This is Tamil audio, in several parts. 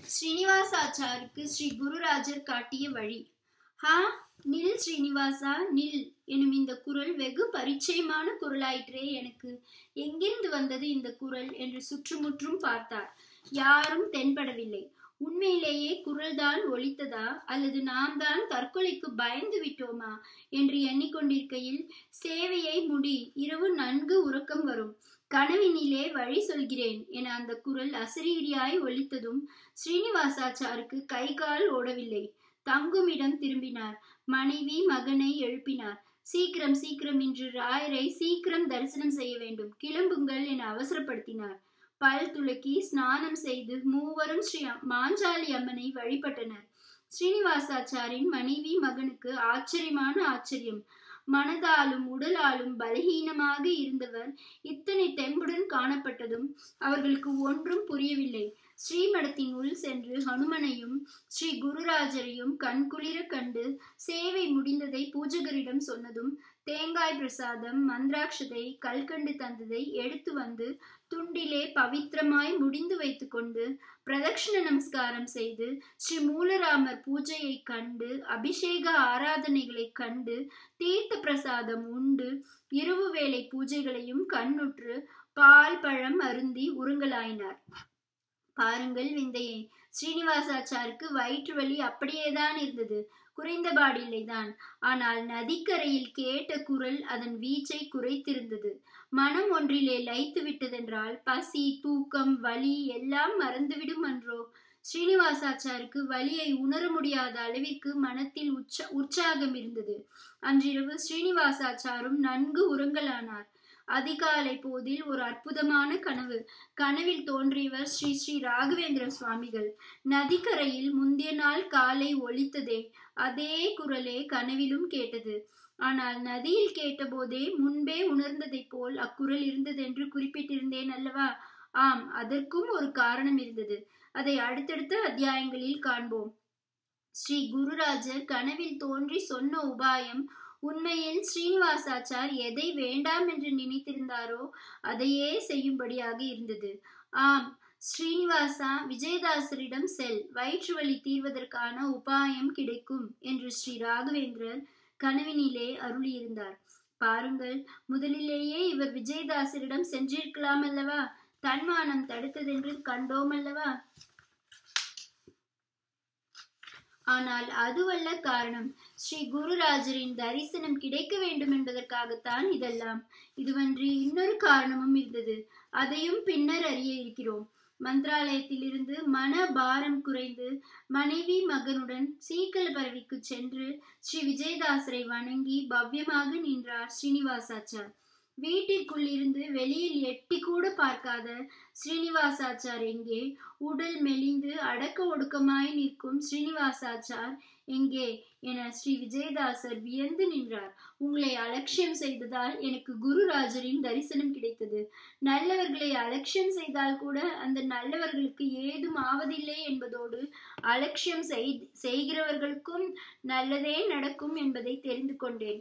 ஸ்ரீனிவாசாச்சாருக்கு ஸ்ரீ குருராஜர் காட்டிய வழி ஹா நில் ஸ்ரீனிவாசா நில் எனும் இந்த குரல் வெகு பரிச்சயமான குரலாயிற்றே எனக்கு எங்கிருந்து வந்தது இந்த குரல் என்று சுற்றுமுற்றும் பார்த்தார் யாரும் தென்படவில்லை உண்மையிலேயே குரல்தான் ஒலித்ததா அல்லது நாம் தான் தற்கொலைக்கு பயந்து விட்டோமா என்று எண்ணிக்கொண்டிருக்கையில் சேவையை முடி இரவு நன்கு உறக்கம் வரும் கனவினிலே வழி சொல்கிறேன் என அந்த குரல் அசரீரியாய் ஒலித்ததும் ஸ்ரீனிவாசாச்சாருக்கு கை கால் ஓடவில்லை தங்குமிடம் திரும்பினார் மனைவி மகனை எழுப்பினார் சீக்கிரம் சீக்கிரம் இன்று ராயரை சீக்கிரம் தரிசனம் செய்ய வேண்டும் கிளம்புங்கள் என அவசரப்படுத்தினார் பல் துளக்கி ஸ்நானம் செய்து மூவரும் ஸ்ரீ மாஞ்சாலி அம்மனை வழிபட்டனர் ஸ்ரீனிவாசாச்சாரின் மனைவி மகனுக்கு ஆச்சரியமான ஆச்சரியம் மனதாலும் உடலாலும் பலகீனமாக இருந்தவர் இத்தனை தெம்புடன் காணப்பட்டதும் அவர்களுக்கு ஒன்றும் புரியவில்லை ஸ்ரீமடத்தின் உள் சென்று ஹனுமனையும் ஸ்ரீ குருராஜரையும் கண்குளிர கண்டு சேவை முடிந்ததை பூஜகரிடம் சொன்னதும் தேங்காய் பிரசாதம் மந்திராட்சதை கல்கண்டு தந்ததை எடுத்து வந்து துண்டிலே பவித்திரமாய் முடிந்து வைத்துக்கொண்டு பிரதட்சிண நமஸ்காரம் செய்து ஸ்ரீ மூலராமர் பூஜையை கண்டு அபிஷேக ஆராதனைகளை கண்டு தீர்த்த பிரசாதம் உண்டு இரவு வேளை பூஜைகளையும் கண்ணுற்று பால் பழம் அருந்தி உருங்கலாயினார் பாருங்கள் விந்தையை ஸ்ரீனிவாசாச்சாருக்கு வயிற்று வலி அப்படியேதான் இருந்தது குறைந்தபாடில்லைதான் ஆனால் நதிக்கரையில் கேட்ட குரல் அதன் வீச்சை குறைத்திருந்தது மனம் ஒன்றிலே லைத்து விட்டதென்றால் பசி தூக்கம் வலி எல்லாம் மறந்துவிடும் அன்றோ ஸ்ரீனிவாசாச்சாருக்கு வலியை உணர முடியாத அளவிற்கு மனத்தில் உற்ச உற்சாகம் இருந்தது அன்றிரவு ஸ்ரீனிவாசாச்சாரும் நன்கு உறங்கலானார் அதிகாலை போதில் ஒரு அற்புதமான கனவு கனவில் தோன்றியவர் ஸ்ரீ ஸ்ரீ ராகவேந்திர சுவாமிகள் நதிக்கரையில் முந்தைய நாள் காலை ஒலித்ததே அதே குரலே கனவிலும் கேட்டது ஆனால் நதியில் கேட்டபோதே முன்பே உணர்ந்ததைப் போல் அக்குரல் இருந்ததென்று குறிப்பிட்டிருந்தேன் அல்லவா ஆம் அதற்கும் ஒரு காரணம் இருந்தது அதை அடுத்தடுத்த அத்தியாயங்களில் காண்போம் ஸ்ரீ குருராஜர் கனவில் தோன்றி சொன்ன உபாயம் உண்மையில் ஸ்ரீனிவாசாச்சார் எதை வேண்டாம் என்று நினைத்திருந்தாரோ அதையே செய்யும்படியாக இருந்தது ஆம் ஸ்ரீனிவாசா விஜயதாசரிடம் செல் வயிற்று வலி தீர்வதற்கான உபாயம் கிடைக்கும் என்று ஸ்ரீ ராகவேந்திரர் கனவினிலே அருளியிருந்தார் பாருங்கள் முதலிலேயே இவர் விஜயதாசரிடம் சென்றிருக்கலாம் அல்லவா தன்மானம் தடுத்ததென்று கண்டோம் அல்லவா ஆனால் அதுவல்ல காரணம் ஸ்ரீ குருராஜரின் தரிசனம் கிடைக்க வேண்டும் என்பதற்காகத்தான் இதெல்லாம் இதுவன்றி இன்னொரு காரணமும் இருந்தது அதையும் பின்னர் அறிய இருக்கிறோம் மந்திராலயத்திலிருந்து மன பாரம் குறைந்து மனைவி மகனுடன் சீக்கல பரவிக்கு சென்று ஸ்ரீ விஜயதாசரை வணங்கி பவ்யமாக நின்றார் ஸ்ரீனிவாசாச்சார் வீட்டிற்குள் இருந்து வெளியில் எட்டி கூட பார்க்காத ஸ்ரீனிவாசாச்சார் எங்கே உடல் மெலிந்து அடக்க ஒடுக்கமாய் நிற்கும் ஸ்ரீனிவாசாச்சார் எங்கே என ஸ்ரீ விஜயதாசர் வியந்து நின்றார் உங்களை அலட்சியம் செய்ததால் எனக்கு குருராஜரின் தரிசனம் கிடைத்தது நல்லவர்களை அலட்சியம் செய்தால் கூட அந்த நல்லவர்களுக்கு ஏதும் ஆவதில்லை என்பதோடு அலட்சியம் செய்கிறவர்களுக்கும் நல்லதே நடக்கும் என்பதை தெரிந்து கொண்டேன்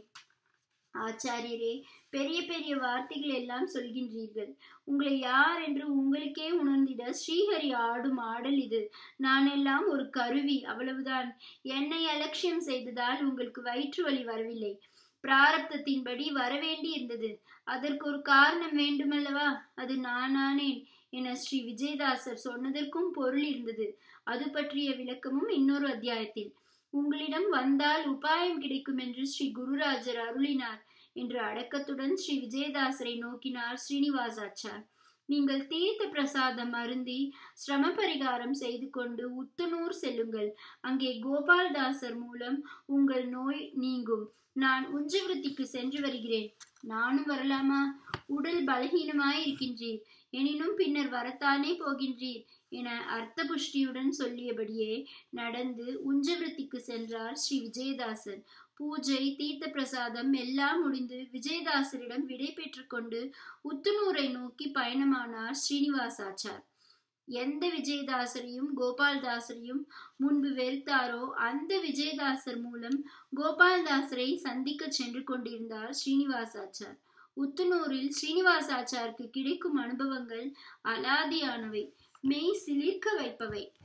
ஆச்சாரியரே பெரிய பெரிய வார்த்தைகள் எல்லாம் சொல்கின்றீர்கள் உங்களை யார் என்று உங்களுக்கே உணர்ந்திட ஸ்ரீஹரி ஆடும் ஆடல் இது நான் எல்லாம் ஒரு கருவி அவ்வளவுதான் என்னை அலட்சியம் செய்ததால் உங்களுக்கு வயிற்று வலி வரவில்லை பிராரப்தத்தின்படி வரவேண்டி இருந்தது அதற்கு ஒரு காரணம் வேண்டுமல்லவா அது நானானேன் என ஸ்ரீ விஜயதாசர் சொன்னதற்கும் பொருள் இருந்தது அது பற்றிய விளக்கமும் இன்னொரு அத்தியாயத்தில் உங்களிடம் வந்தால் உபாயம் கிடைக்கும் என்று ஸ்ரீ குருராஜர் அருளினார் என்று அடக்கத்துடன் ஸ்ரீ விஜயதாசரை நோக்கினார் ஸ்ரீனிவாசாச்சார் நீங்கள் தீர்த்த பிரசாதம் அருந்தி சிரம பரிகாரம் செய்து கொண்டு உத்தனூர் செல்லுங்கள் அங்கே கோபால்தாசர் மூலம் உங்கள் நோய் நீங்கும் நான் உஞ்சவிருத்திக்கு சென்று வருகிறேன் நானும் வரலாமா உடல் பலகீனமாய் இருக்கின்றீர் எனினும் பின்னர் வரத்தானே போகின்றீர் என அர்த்த புஷ்டியுடன் சொல்லியபடியே நடந்து உஞ்சவிருத்திக்கு சென்றார் ஸ்ரீ விஜயதாசர் பூஜை தீர்த்த பிரசாதம் எல்லாம் முடிந்து விஜயதாசரிடம் விடை பெற்றுக்கொண்டு உத்துனூரை நோக்கி பயணமானார் ஸ்ரீனிவாசாச்சார் எந்த விஜயதாசரையும் கோபால்தாசரையும் முன்பு வெறுத்தாரோ அந்த விஜயதாசர் மூலம் கோபால்தாசரை சந்திக்க சென்று கொண்டிருந்தார் ஸ்ரீனிவாசாச்சார் உத்துனூரில் ஸ்ரீனிவாசாச்சாருக்கு கிடைக்கும் அனுபவங்கள் அலாதியானவை மெய் சிலிர்க்க வைப்பவை